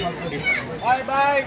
பாய் பாய்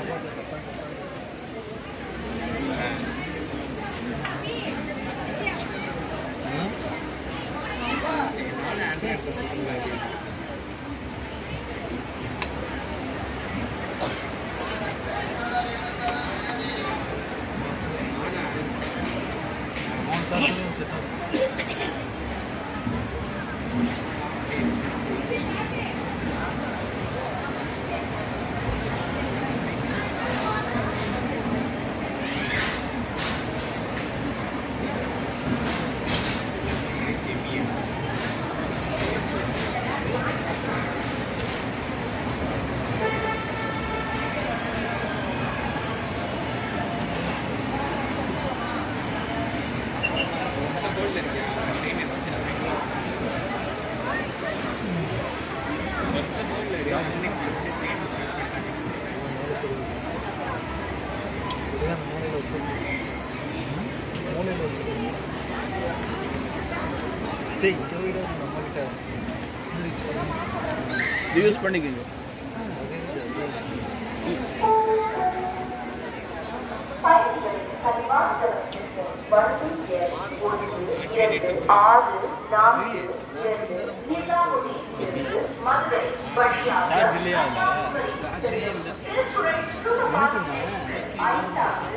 use பண்ணிக்கோங்க ஆறு நான்கு இரண்டு நீலாங்குடி இருந்து மதுரை வழியாக திருச்சுரை ஐந்தாவது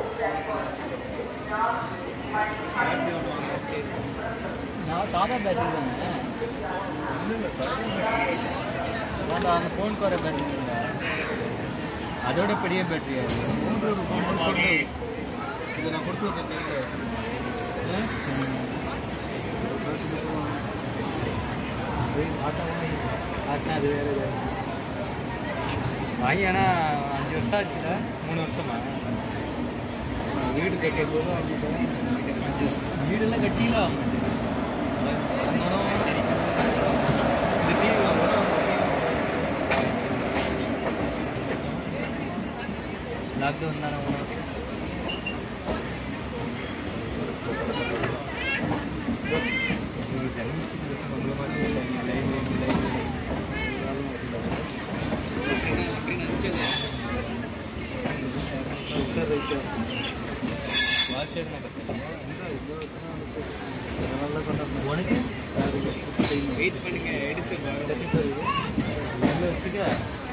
நான் சாதா பேட்டரி தானே அந்த அந்த ஃபோனுக்கு வர பேட்டரி இல்லை அதோட பெரிய பேட்டரியா இதை நான் கொடுத்து விட்டேன் அது வேறு வாங்கி ஆனால் அஞ்சு வருஷம் ஆச்சுல மூணு வருஷமா வீடு கட்டிய போது அஞ்சு அஞ்சு வருஷம் வீடெல்லாம் கட்டிலாம் சரி இந்த டிவி வாங்கணும் லாக்டவுன் தானே மூணு வருஷம் ஒரு ஜென்மத்துக்கு வருஷம் நம்மள மாதிரி லைவ் உனக்கு வெயிட் பண்ணுங்க எடுத்து வச்சுக்க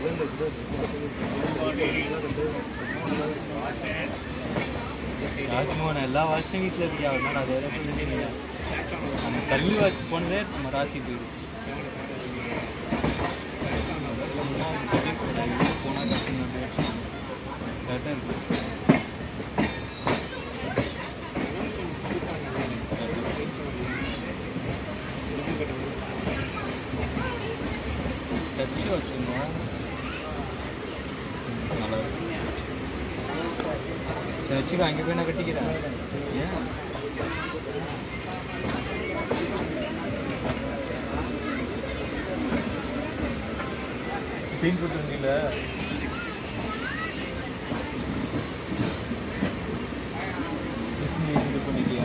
ராஜ்மோகன் எல்லா வாட்சும் வீட்டில் இருக்கியா அதனால அதை எதை சொல்லிட்டீங்க அந்த கல்வி வாட்ச் போனதே நம்ம ராசி போயிடுச்சு போனால் கஷ்டம் கரெக்டாக இருக்கு டச்சு வச்சுருந்தோம் நல்லா இருக்கு சரி வச்சுக்கோ அங்கே போய் நான் கட்டிக்கிறேன் ஏன் சீன் கொடுத்துருந்தீங்கள இது பண்ணிட்டியா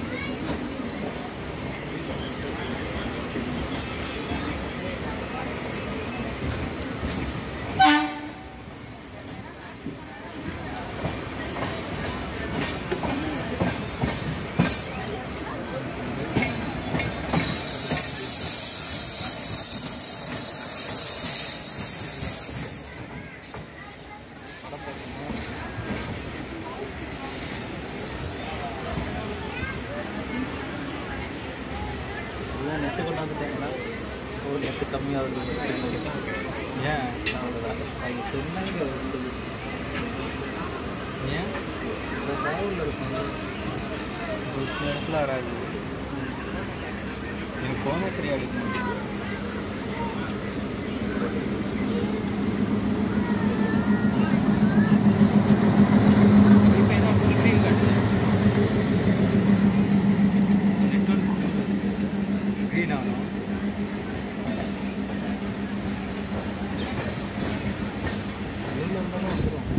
எல்லாம் நெட்டு கொண்டாந்துட்டாங்களா ஒரு நெட்டு கம்மியாகுது ஏன் அவ்வளோதான் அவங்க சொன்னாங்க இருந்தது ஏன் டிராவலில் இருக்கும் ஒரு சில இடத்துல வராது எனக்கு ஃபோனே சரியாக எடுக்க மாட்டேங்குது இப்போ என்ன full screen காட்டுது. Network green ஆகணும். எதில் இருந்தாலும் வந்துடும்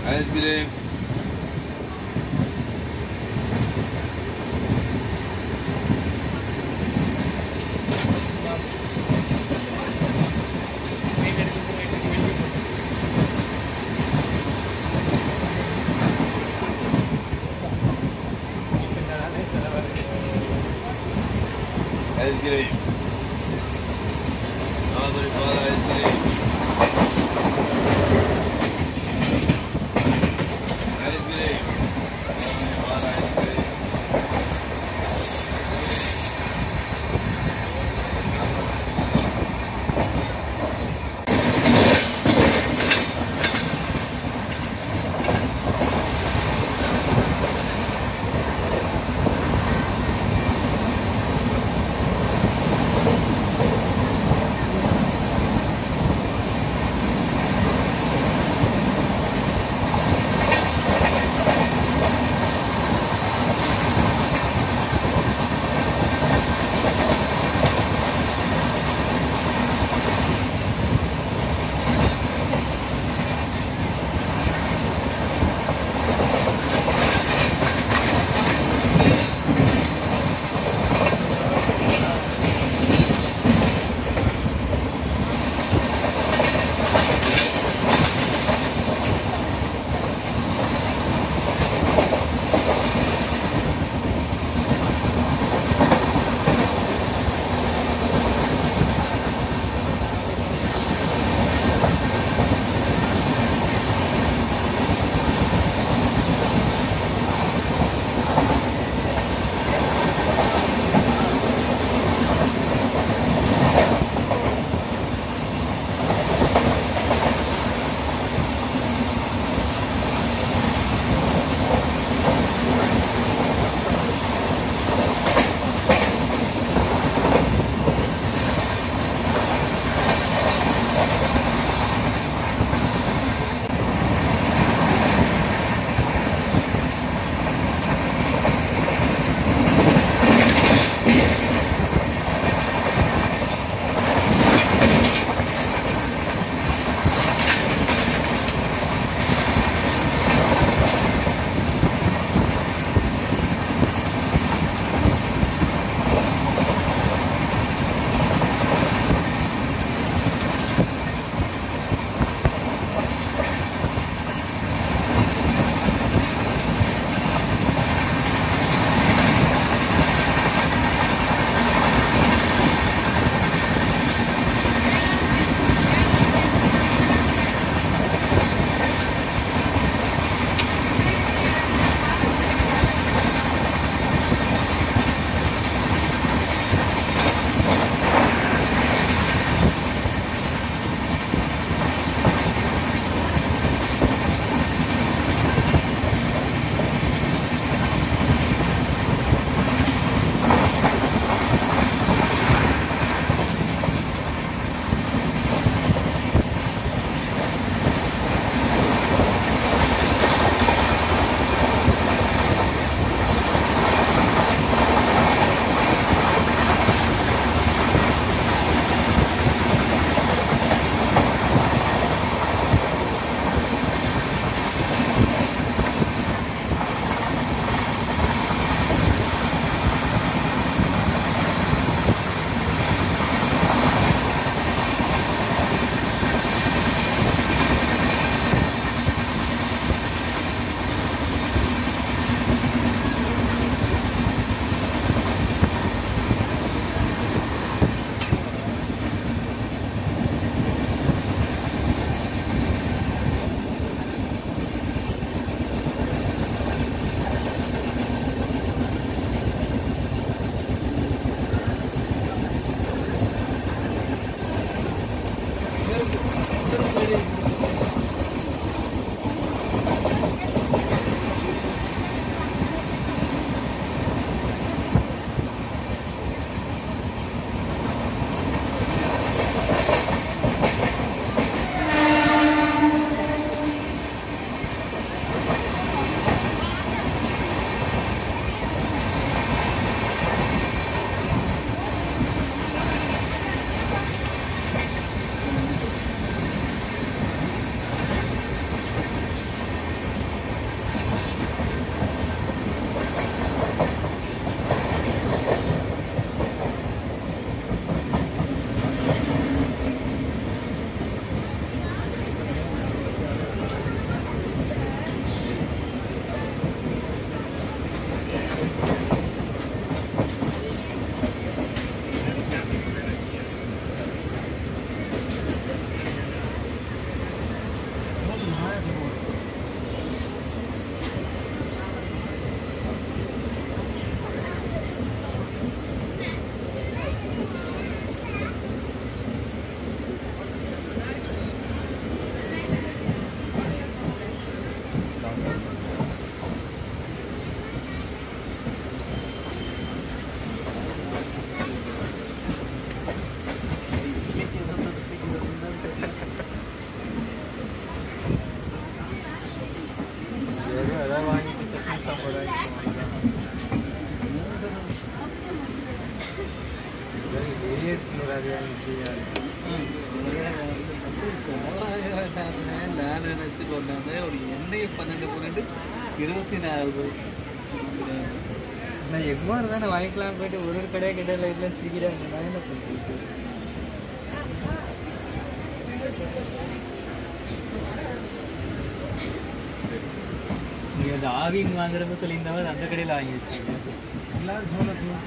आइसक्रीम आइसक्रीम हमारे पास आइसक्रीम आइसक्रीम हमारा आइसक्रीम நான் எடுத்துட்டு வந்தாங்க ஒரு எண்ணெய் பன்னெண்டு பன்னெண்டு இருபத்தி நாலு ரூபாய் நான் எக்மார் தானே வாங்கிக்கலாம் போயிட்டு ஒரு ஒரு கடையாக கடையில் இல்லை சிரிக்கிறாங்க நான் என்ன பண்ணுறது நீங்கள் அந்த ஆவிங் வாங்குறப்ப சொல்லியிருந்தவர் அந்த கடையில் வாங்கி வச்சுருக்கேன் எல்லாரும் சொல்ல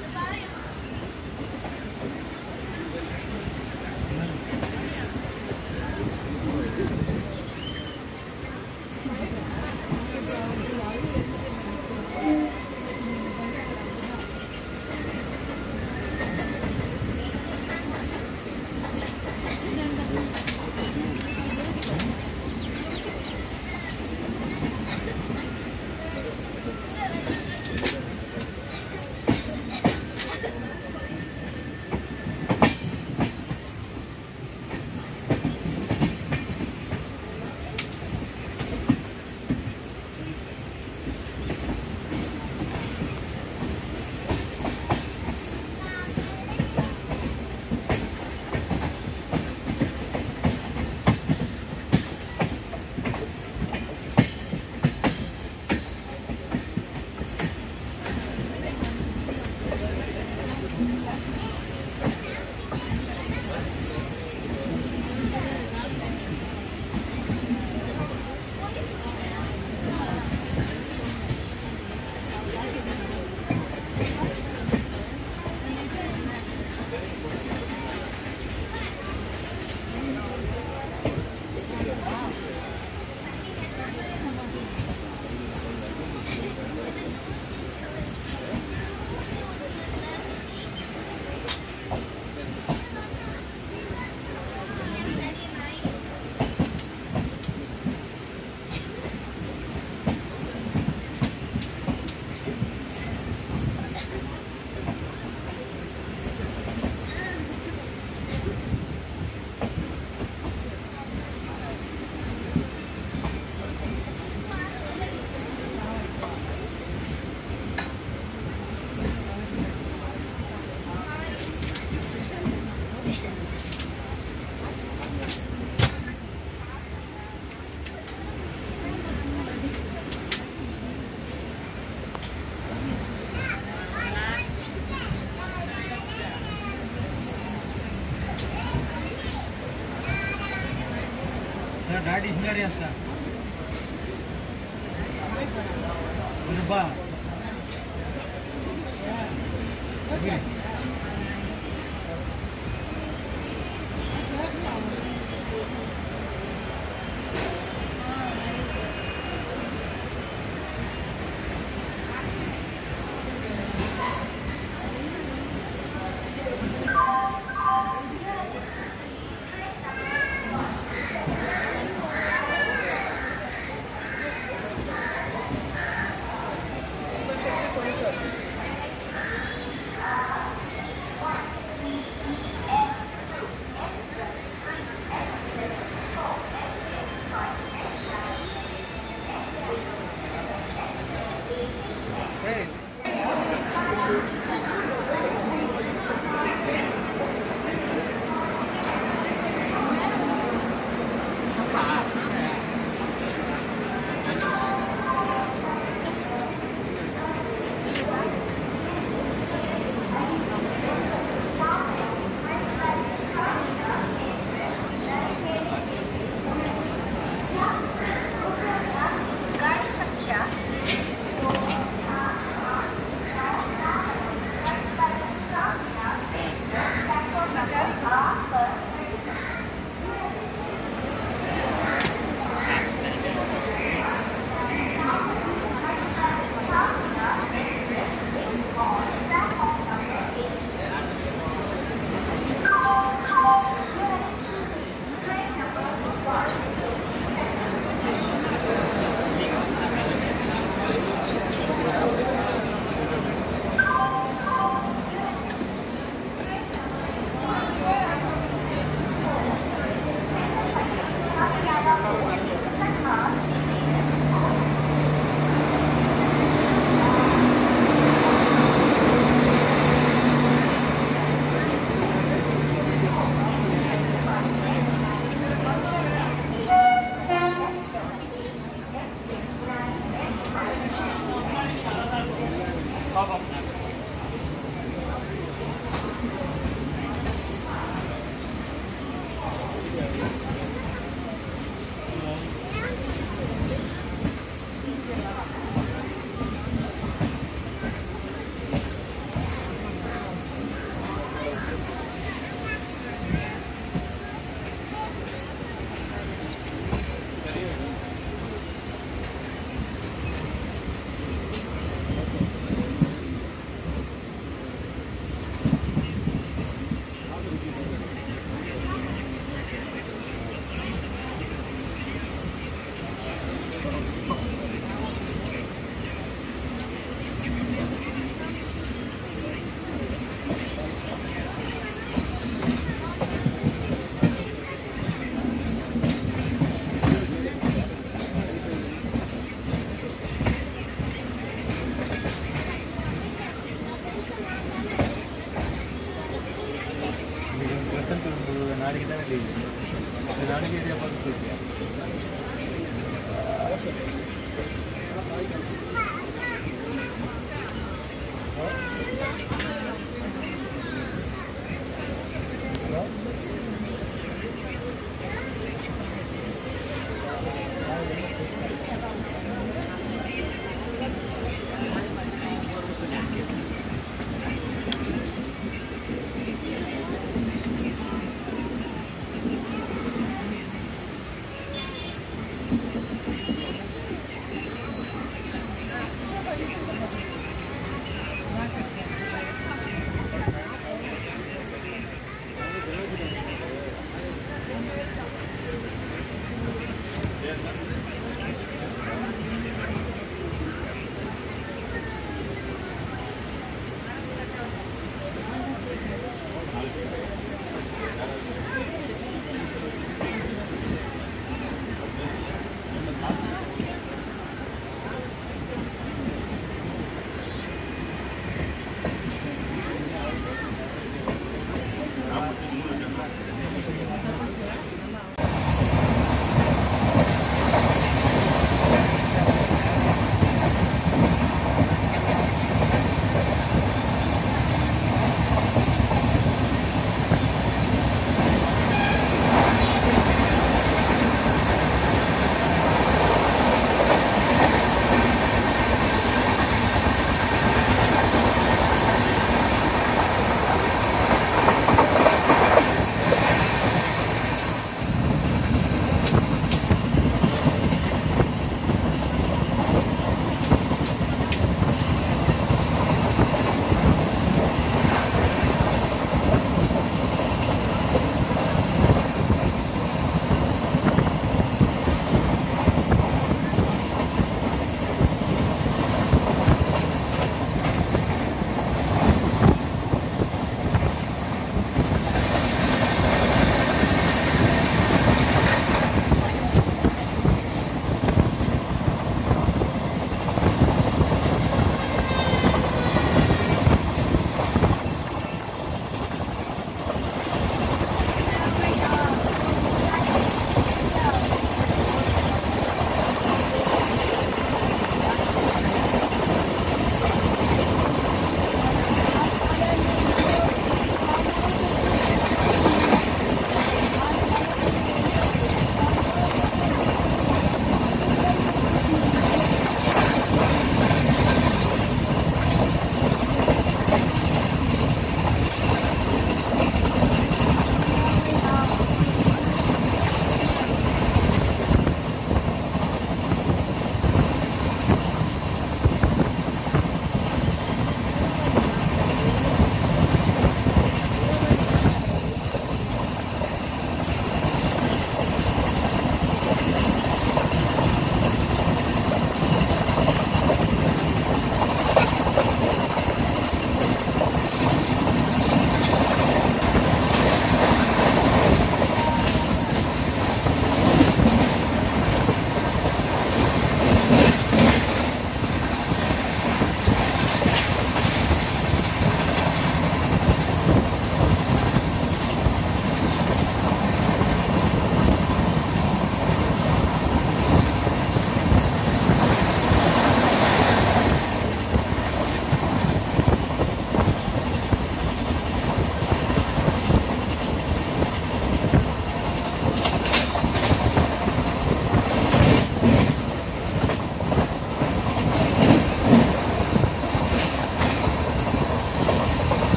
ಗಾಡಿ ಹಿಂಗಾರಿ ಅಸ ಬಾ Thank ஆ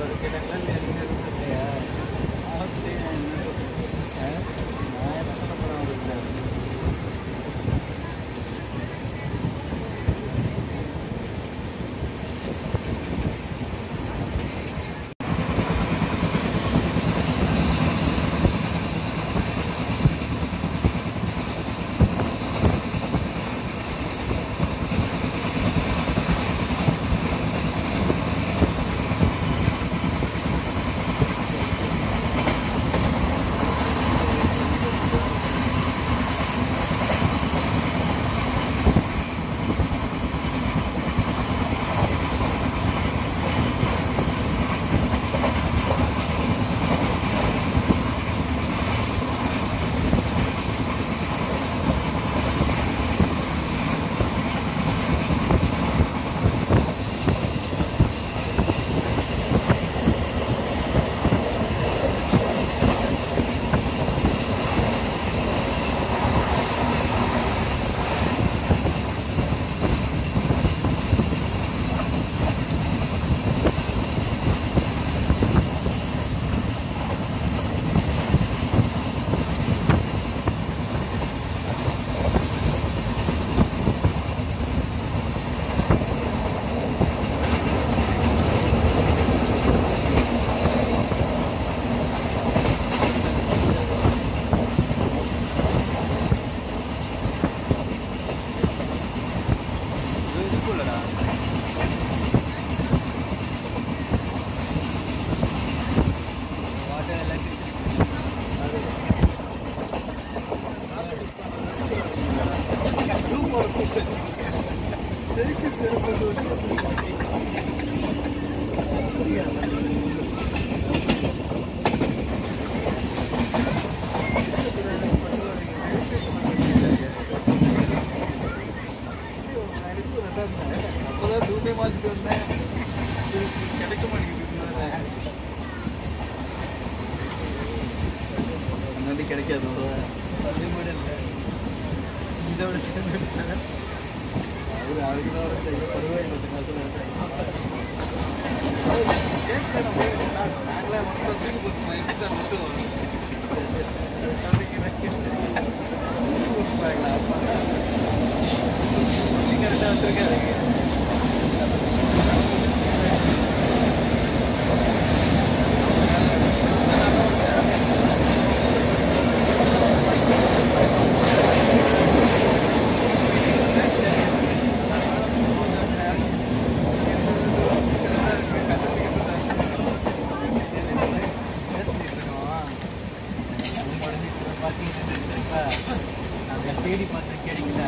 அது கேட்டாங்களா இல்லை நீங்க எதுவும் சொல்லியா நான் என்ன பண்ண போகிறேன் அவங்களுக்கு அப்போதான் டூபே மாற்றிட்டு வந்தேன் இது கிடைக்க மாட்டேங்குது முன்னாடி கிடைக்காது அதே மாதிரி இல்லை இதோட சேர்ந்து அது அதுக்கு தான் வரும் பருவாயில்லை நாங்களே மட்டும் தூக்கி போட்டு மைண்ட் மட்டும் கரெக்டாக வச்சிருக்காரு தேடி பார்த்தேன் கிடைக்கல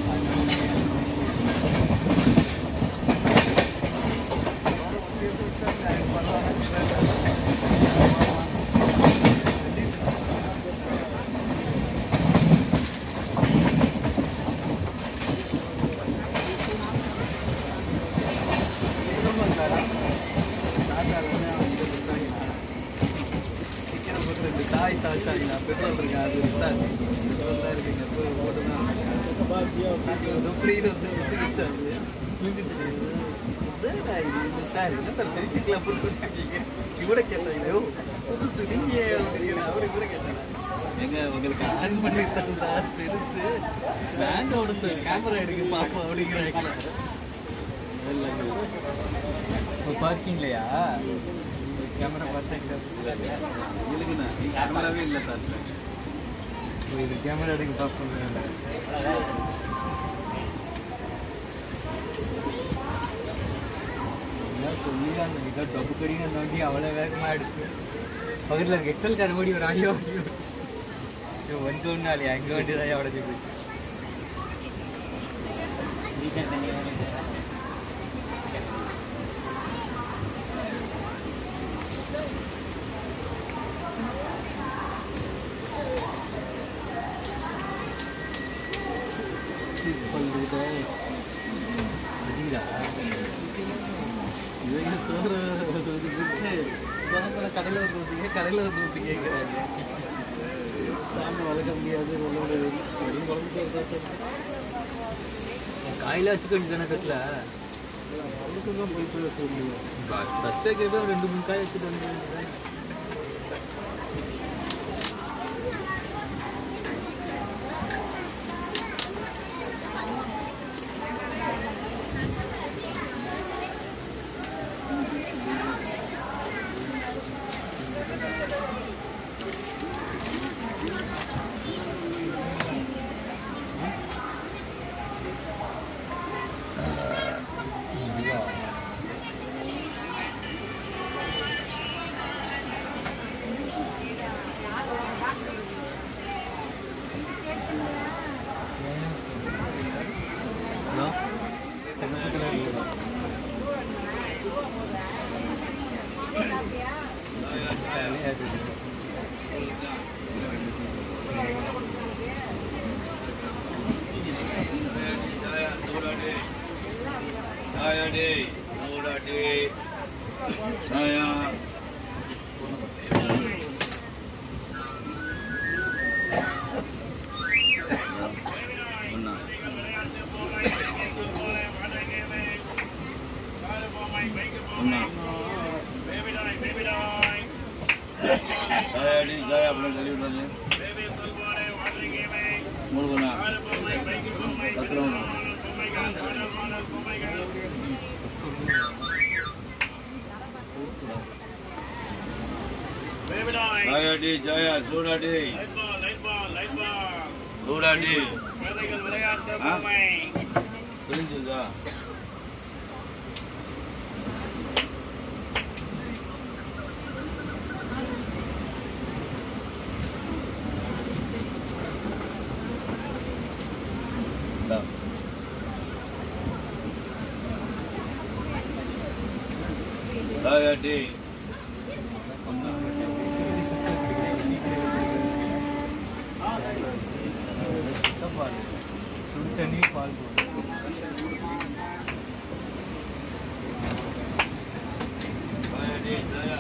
தாய் தாச்சாங்க பெட்ரோல் இருக்கு அது வித்தாங்க பெட்ரோல்லாம் இருக்குங்க போய் ஓட்டுதான் எப்படி இது வந்து வந்து வித்தாது இவரை கேட்டாங்க புதுசு நீங்க அவரு இவரை கேட்டாங்க எங்க உங்களுக்கு ஆன் பண்ணி தந்தா தெரிஞ்சு பேங்க் ஓடுத்து கேமரா எடுக்க பாப்போம் அப்படிங்கிறாங்க பார்க்கிங்லையா கேமரா பார்த்தேன் இல்லைங்கண்ணா கேமராவே இல்லை சார் இது கேமரா எடுக்க பார்ப்போம் சொல்லி அந்த மிக டப்பு கடின நோண்டி அவ்வளோ வேகமாக எடுத்து பக்கத்தில் இருக்க எக்ஸல் கார் ஓடி ஒரு ஆடியோ வந்து ஒன்று அது எங்கே வண்டி தான் உடஞ்சி போச்சு சரிங்களா இவங்க சோறு விட்டு கடையில் வந்து ஊற்றிங்க கடையில் வந்து ஊற்றி கேட்குறாங்க சாமி வளர்க்க முடியாது உங்களோட வெறும் குழம்பு சோறு தான் சாப்பிட்டு காயில வச்சுக்கொண்டு தானே கட்டில் தான் போய் போய் வச்சுக்க முடியும் ஃபஸ்ட்டே கேட்ப ரெண்டு மூணு காய் வச்சுட்டு வந்து சின்ன colour Saya di, Nura di, saya. Benar. Benar. Saya di, saya pernah kali udah Mulu benar. Betul. Saya di Jaya, sudah di. Sudah di. Hah? Tunjuk dah. Dah. Saya di. சுடு தண்ணி பால் போடும் Saya di Jaya.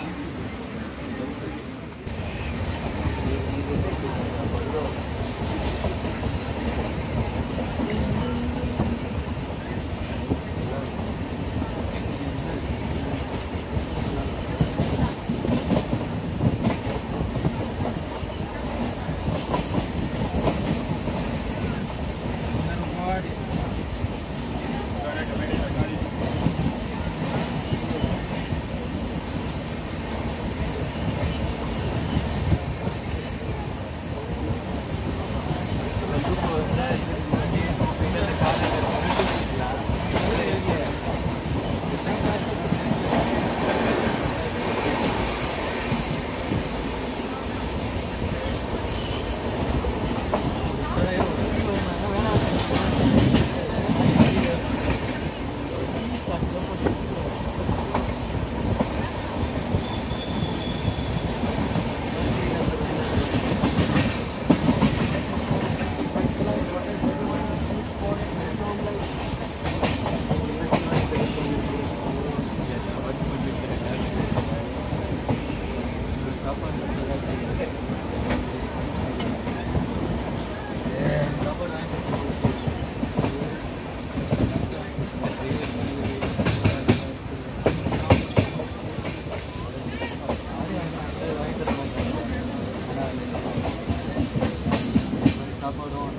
சாப்பாடும்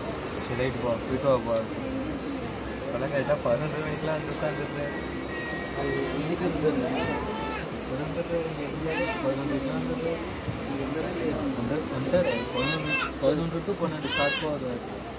right போ போயிட்டு வாப்பா இப்போல்லாம் கரெக்டாக பதினொன்று மணிக்கெலாம் வந்து உட்காந்துருந்தேன் அது இன்னைக்கு இருந்தது பதினொன்று டு பன்னெண்டு ஸ்டார்ட் போகுது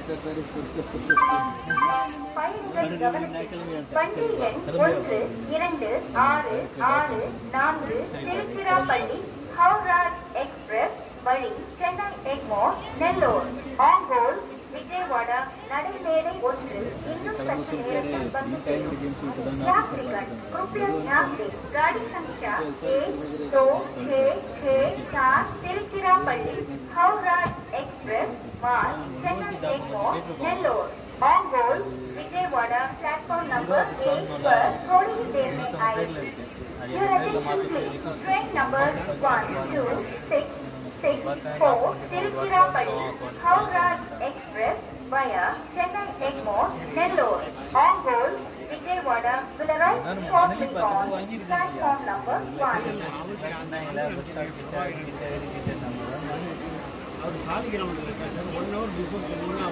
பயணிகள் கவனத்திற்கு வண்டி எண் ஒன்று இரண்டு ஆறு ஆறு நான்கு திருச்சிராப்பள்ளி ஹவுரா எக்ஸ்பிரஸ் வழி சென்னை எக்மோர் நெல்லூர் ஆங்கோல் விஜயவாடா நடைமேடை ஒன்று இன்னும் சற்று நேரத்தில் வந்து சேரும் यात्रीगण कृपया ध्यान दें गाड़ी संख्या एक दो छः छः सात तिरुचिरापल्ली हावड़ा एक्सप्रेस मार्ग चेन्नई एगमोर नेल्लोर ऑंगोल विजयवाड़ा प्लेटफॉर्म नंबर एक पर थोड़ी ही देर में आएगी Your attention please. Train number one two six six four Tiruchirappalli Howrah Express via Chennai Egmore, Nellore, Ongole, Vijayawada will arrive shortly on platform number one. அவர் சாதிக்கிறவங்க இருக்காங்க ஒன் ஹவர் பிஃபோர் சொன்னீங்கன்னா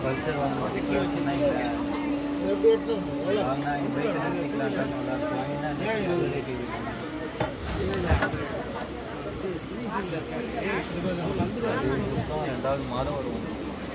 ரெண்டாவது மாதம் வருவோம்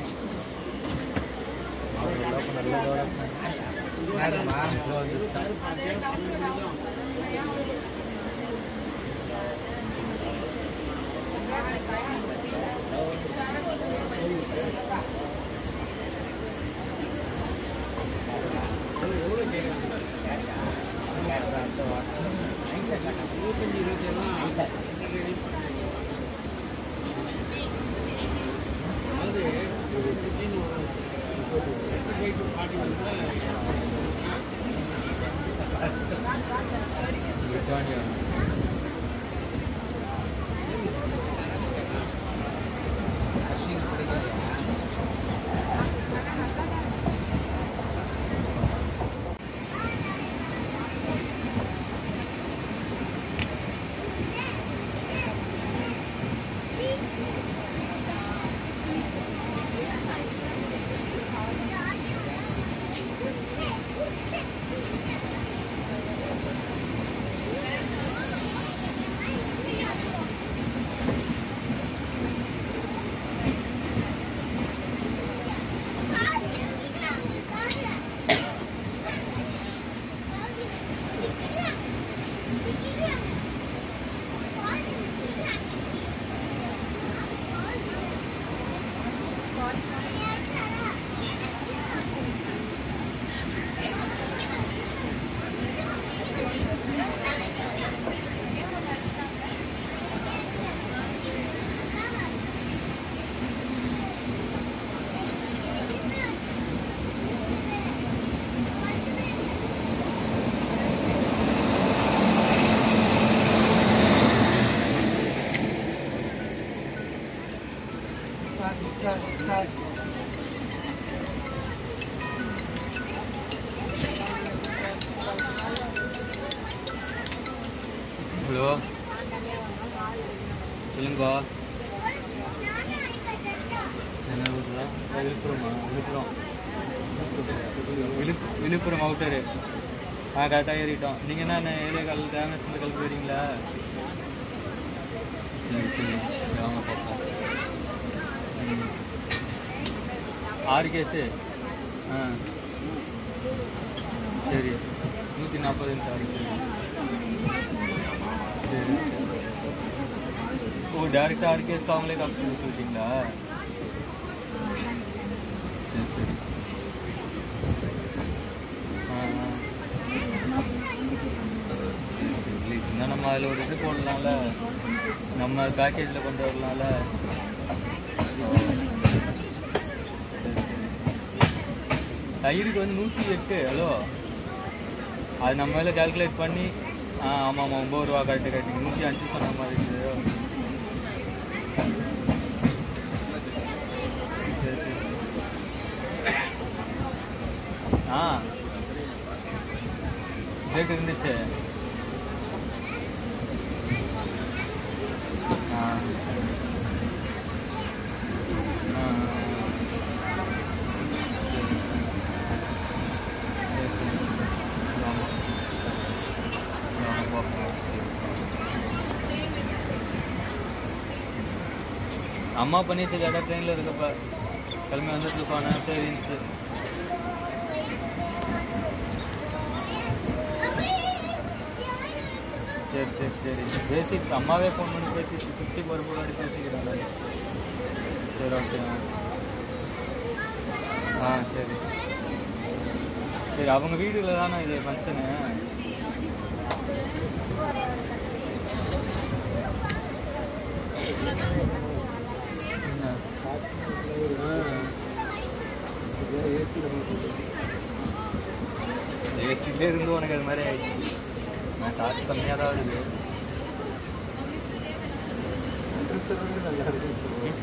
ஹலோ சொல்லுங்கப்பா என்ன ஊருடா? விழுப்புரமா விழுப்புரம் விழு விழுப்புரம் அவுட்டரு ஆ கரெக்டாக ஏறிட்டோம் நீங்கள் என்ன ஏரியா கால் டேமேஜ் கிளம்பி வரீங்களா சரி சரி சரி, வாங்க பார்ப்போம் ம். ஆறு கேஸு ஆ சரி நூற்றி நாற்பது ஆறு சரி சரி ஓ டேரெக்டாக ஆறு கேஸ்க்கு அவங்களே காசு கொடுத்து சொல்லிட்டீங்களா சரி சரி ஆ ஆ சரி சரி இல்லை இன்னும் நம்ம அதில் ஒரு இது போடலாம்ல நம்ம பேக்கேஜில் கொண்டு வரலாம்ல ஓ. சரி, சரி. டயருக்கு வந்து நூற்றி எட்டு ஹலோ அது நம்ம மேலே கால்குலேட் பண்ணி ஆ ஆமாம் ஆமாம் ஒம்பது ரூபா கரெக்டு கரெக்டு நூற்றி அஞ்சு சொன்ன மாதிரி இருக்குது சரி சரி ஆ டேட் இருந்துச்சு ஆ ஆ சரி சரி சரி ஆமாம் அம்மா பண்ணிட்டு கேட்டால் ட்ரெயினில் இருக்கப்ப கிளம்பி வந்துட்டு இருப்பானே சரின்ட்டு சரி சரி சரி பேசி அம்மாவே ஃபோன் பண்ணி பேசி திருச்சி போகிற முன்னாடி பேசிக்கிறாங்க சரி ஓகே ஆ சரி சரி அவங்க வீடுல தானே இது ஃபங்க்ஷனு ஏசிலே இருந்து உனக்கு அது மாதிரி ஆயிடுச்சு நான் காசு கம்மியாக தான் இருக்குது நல்லா இருக்குன்னு சொல்லுவேன்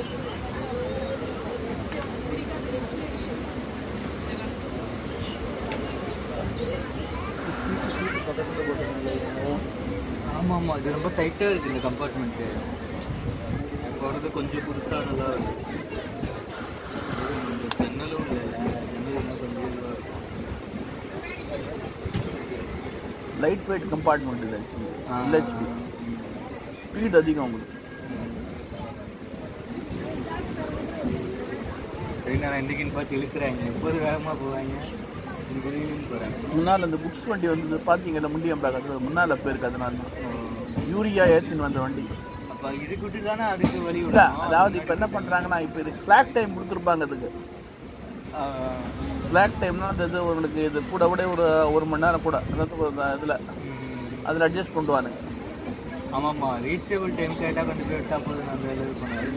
பக்கத்தில் போட்டு ஆமாம் ஆமாம் இது ரொம்ப டைட்டாக இருக்குது இந்த கம்பார்ட்மெண்ட்டு எனக்கு போகிறது கொஞ்சம் புதுசாக நல்லா இருக்கு ஜன்னலும் இல்லை ஜன்னல் என்ன கொஞ்சம் இதுவாக இருக்கும் லைட் வெயிட் கம்பார்ட்மெண்ட் இது ஆ. எல்ஹெச்பி ஸ்பீட் அதிகம் உங்களுக்கு சரி நான் எந்திக்கின்னு பார்த்து இழுக்கிறாங்க எப்போது வேகமாக போவாங்க திடீர்னு போகிறாங்க முன்னால் அந்த புக்ஸ் வண்டி வந்து பார்த்தீங்கல்ல முண்டியம்பா கட்டுறது முன்னால் போயிருக்கு அதனால யூரியா ஏற்றின்னு வந்த வண்டி அப்போ இதுக்கு விட்டு தானே அதுக்கு வழி இல்ல, விடணும் அதாவது இப்போ என்ன பண்ணுறாங்கன்னா இப்போ இதுக்கு ஸ்லாக் டைம் கொடுத்துருப்பாங்க அதுக்கு ஆ, ஸ்லாக் டைம்னா அந்த இது உங்களுக்கு இது கூட விட ஒரு ஒரு மணி நேரம் கூட அதாவது ஒரு இதில் ம். அதில் அட்ஜஸ்ட் பண்ணுவானுங்க ஆமாம்மா ரீச்சபிள் டைம் கேட்டால் கொண்டு போய் விட்டா போதும் அந்த இது பண்ணாது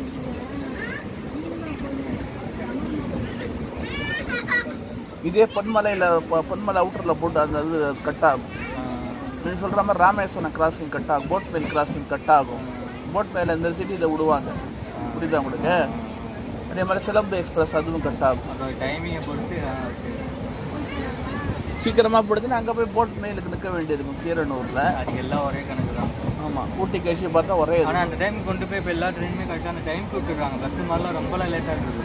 இதே பொன்மலையில் பொன்மலை அவுட்டரில் போட்டு அந்த இது கட் ஆகும் நீ சொல்கிற மாதிரி ராமேஸ்வரம் கிராசிங் கட் ஆகும் போட் மேல் கிராசிங் கட் ஆகும் போட் மேல இந்த சிட்டியில் விடுவாங்க புரியுதா உங்களுக்கு அதே மாதிரி சிலம்பு எக்ஸ்பிரஸ் அதுவும் கட் ஆகும் அதோட டைமிங்கை பொறுத்து ஆ, okay. சீக்கிரமாக போடுதுன்னா அங்கே போய் போட் மேலுக்கு நிற்க வேண்டியிருக்கும் கீரனூரில் அதுக்கு எல்லாம் ஒரே கணக்கு தான் ஆமாம் ஊட்டி கேஷி பார்த்தா ஒரே இது. ஆனால் அந்த டைம் கொண்டு போய் இப்போ எல்லா ட்ரெயினுமே கரெக்டாக அந்த டைம் விட்டுடுறாங்க பஸ் மாதிரிலாம் ரொம்பலாம் லேட்டாக இருக்குது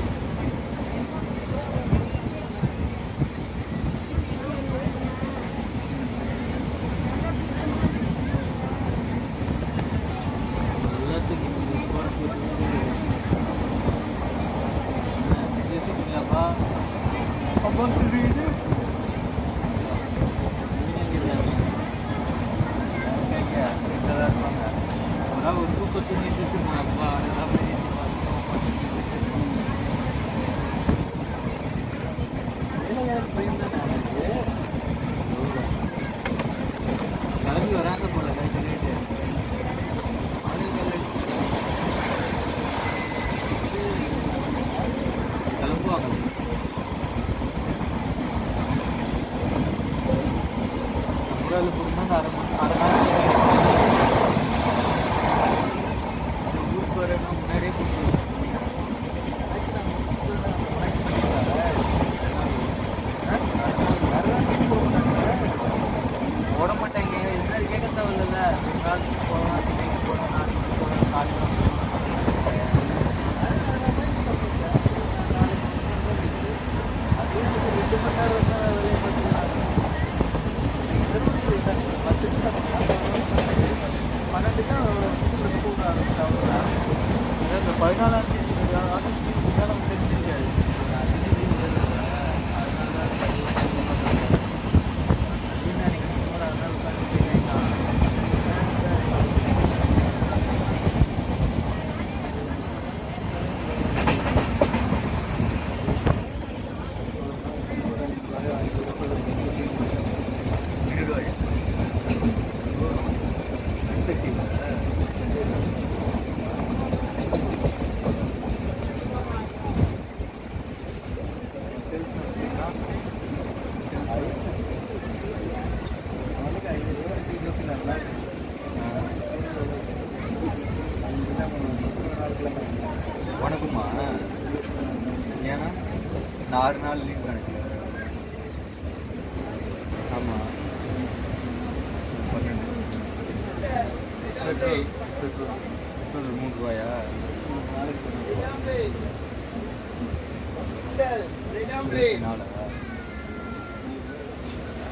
எல்லாத்துக்கும் பேசிக்கலாப்பா அப்போ தெரியுது ஒரு தூக்கத்தை நீட்டு அப்பா அதெல்லாம் கிளம்பி வராங்க போல சொல்லிட்டு கிளம்புவாங்க நம்மளால போகணும்னா அரை மணி அரை நாள் ஊருக்கு வரணும் முன்னாடியே கூப்பிட்டு ஓட மாட்டாங்க என்ன கேட்க தேவையில்ல காலேஜ் போகலாம் சென்னைக்கு போகலாம் நாளைக்கு போகலாம் காலேஜ் இந்த பதினாலாம் தேதி ஆகஸ்ட் நமக்கு தெரிஞ்சிருக்காது உனக்குமா ஏன்னா இந்த ஆறு நாள் லீவ் கணக்கு ஆமாம் பன்னெண்டு பெட்ரோல் பெட்ரோல் பெட்ரோல் மூணு ரூபாயா இருபத்தி நாலா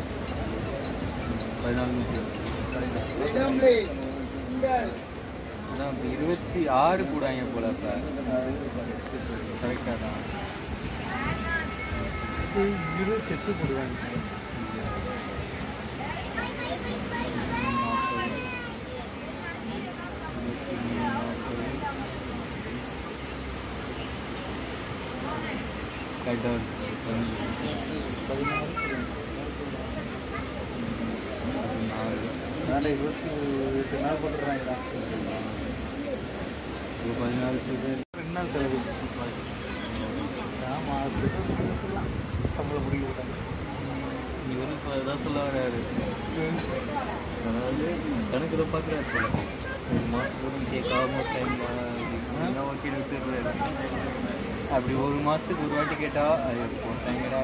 பதினாலு நூற்றி அதான் இப்போ இருபத்தி ஆறு கூடாங்க போல இப்போ கரெக்டாக தான் இருபத்தெட்டு போடுவாங்க கரெக்டாக பதினாறு அதனால இருபத்தி எட்டு நாள் போட்டுறாங்களா ஒரு பதினாறு பேர் ரெண்டு நாள் செலவு ஆமாம் சம்பளம் முடிக்க விட்டாங்க இவரும் இப்போ இதான் சொல்ல வராரு அதாவது கணக்கில் பார்க்குறாரு போல ஒரு மாதம் கூட கேட்காம டைம் ஓகே விட்டுடுறாரு அப்படி ஒரு மாதத்துக்கு ஒரு வாட்டி கேட்டால் அது போட்டாங்கடா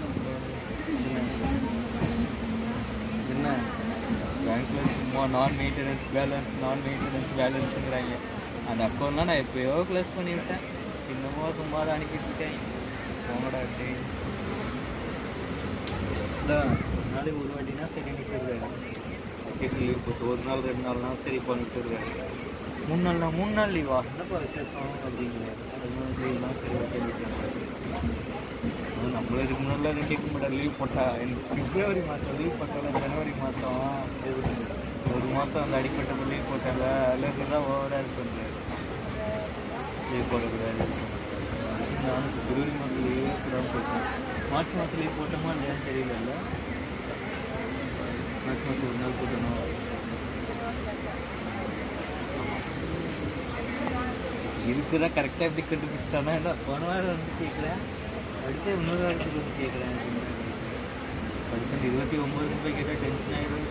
என்ன பேங்க்ல சும்மா நான் மெயின்டெனன்ஸ் பேலன்ஸ் நான் மெயின்டெனன்ஸ் பேலன்ஸுங்கிறாங்க அந்த அக்கௌண்ட்லாம் நான் எப்போயோ க்ளோஸ் பண்ணி விட்டேன் இன்னமும் சும்மா தான் அனுப்பிட்டு இருக்கேன் போங்கடா டே நாளைக்கு ஒரு வாட்டினா சரி நிற்கிறாரு லீவ் போட்டு ஒரு நாள் ரெண்டு நாள்னா சரி பண்ணிட்டு மூணு நாள்னா மூணு நாள் லீவா என்னப்பா விசேஷம் அப்படிங்கிறாரு அதனால லீவ்லாம் சரி ஓகே அது நம்மளும் இதுக்கு முன்னாடிலாம் கேட்க மாட்டேன் லீவ் போட்டா எனக்கு பிப்ரவரி மாதம் லீவ் போட்டால ஜனவரி மாதம் ஒரு மாதம் அந்த அடிப்பட்டது லீவ் போட்டால அதில் இருந்து தான் ஓவராக இது பண்ணுறாரு லீவ் போடக்கூடாது நானும் பிப்ரவரி மாதம் லீவே போடாமல் போட்டேன் மார்ச் மாதம் லீவ் போட்டோமா இல்லையான்னு தெரியல மார்ச் மாதம் ஒரு நாள் போட்டணும் இருக்கிற கரெக்டாக எப்படி கண்டுபிடிச்சிட்டானா என்ன போன வாரம் வந்து கேட்குறேன் அடுத்து இன்னொரு வாரத்துக்கு வந்து கேட்குறேன் பர்சன்ட் இருபத்தி ஒம்பது ரூபாய் கேட்டால் டென்ஷன் ஆகிடும்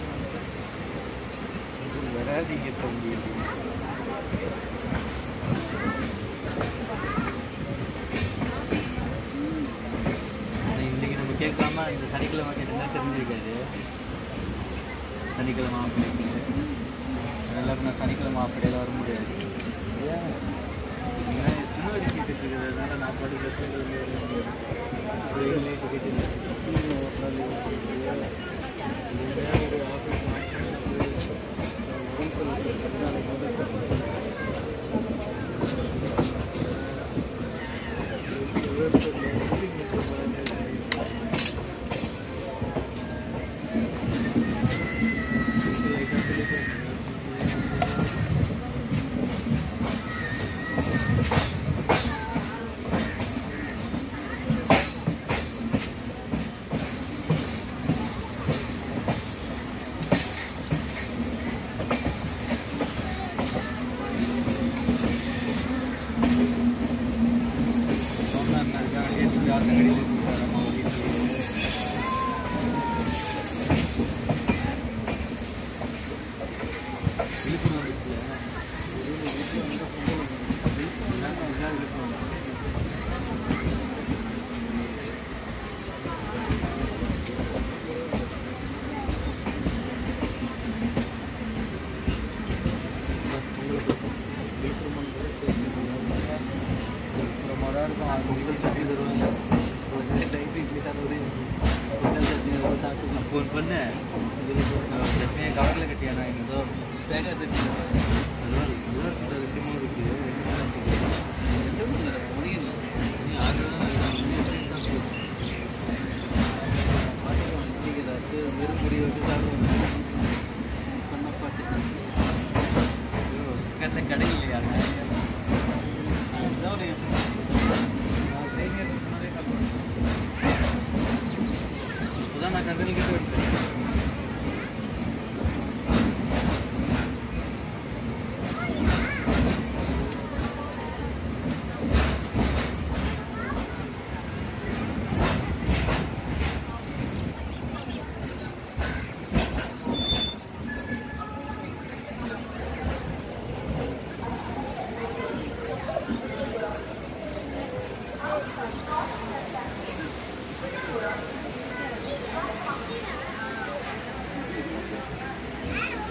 வராதிங்க தம்பி ஆனா இன்னைக்கு நம்ம கேட்காம இந்த சனிக்கிழமை கேட்டா தெரிஞ்சிருக்காது சனிக்கிழமை ஆஃப் பண்ணிட்டு அதனால இப்ப நான் சனிக்கிழமை ஆஃப் டேல வர முடியாது ஏன்னா எத்தனை வரை சீட்டு இருக்கிறதுனால நான் பாட்டு பஸ் வெயிலே டிக்கெட் இல்லை ஒரு ஆஃபீஸ் ஃபோன் பண்ண சட்னியை கவரில் கட்டியாண்ணா என்னதோ தேங்காய் தண்ணி அதுதான் அதுதான் இந்த ரெண்டுமும் இருக்கு ரெண்டு மூணு ரெண்டு மூணு தடவை முடியல நீ ஆகுதான் இன்னைக்கு ஏதாச்சும் வெறும் முடிய வச்சு சாப்பிடுவோம் பண்ண பாட்டு கண்ணில் கடை இல்லையா அதுதான் ஒரு நான் சீனியர் முன்னாடியே கால் பண்ணேன் இப்போதான் நான் சண்டல் கிட்ட வந்துட்டேன் Thank